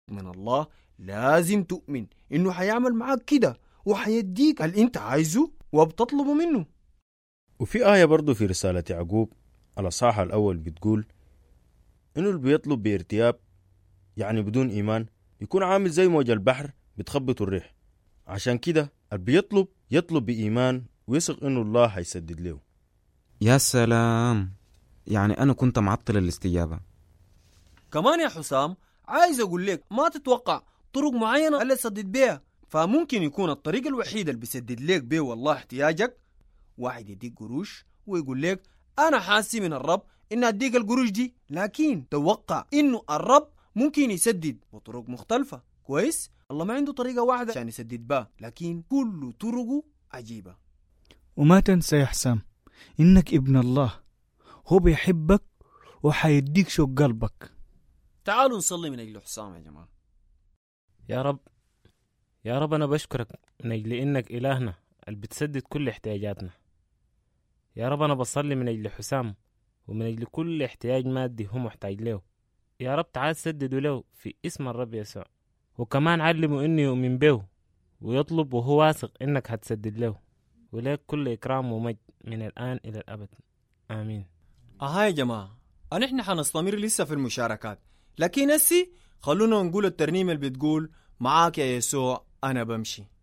من الله لازم تؤمن إنه حيعمل معاك كده وحيديك اللي أنت عايزه وبتطلبه منه وفي آية برضو في رسالة يعقوب الأصحاح الأول بتقول إنه اللي بيطلب بارتياب يعني بدون إيمان يكون عامل زي موج البحر بتخبط الريح عشان كده اللي بيطلب يطلب بإيمان ويثق إنه الله هيسدد له يا سلام يعني أنا كنت معطل الاستجابة كمان يا حسام عايز أقول لك ما تتوقع طرق معينة اللي تسدد بيها فممكن يكون الطريق الوحيد اللي بيسدد لك بيه والله احتياجك واحد يديك قروش ويقول لك أنا حاسي من الرب إن أديك القروش دي لكن توقع إنه الرب ممكن يسدد بطرق مختلفة كويس الله ما عنده طريقة واحدة عشان يسدد بها لكن كل طرقه عجيبة وما تنسى يا حسام إنك ابن الله هو بيحبك وحيديك شوق قلبك تعالوا نصلي من أجل حسام يا جماعة يا رب يا رب أنا بشكرك من أجل إنك إلهنا اللي بتسدد كل احتياجاتنا يا رب أنا بصلي من أجل حسام ومن أجل كل احتياج مادي هو محتاج له يا رب تعال سدده له في اسم الرب يسوع وكمان علمه إنه يؤمن به ويطلب وهو واثق إنك هتسدد له ولك كل إكرام ومجد من الآن إلى الأبد آمين أها يا جماعة نحن حنستمر لسه في المشاركات لكن هسي خلونا نقول الترنيمة اللي بتقول معاك يا يسوع أنا بمشي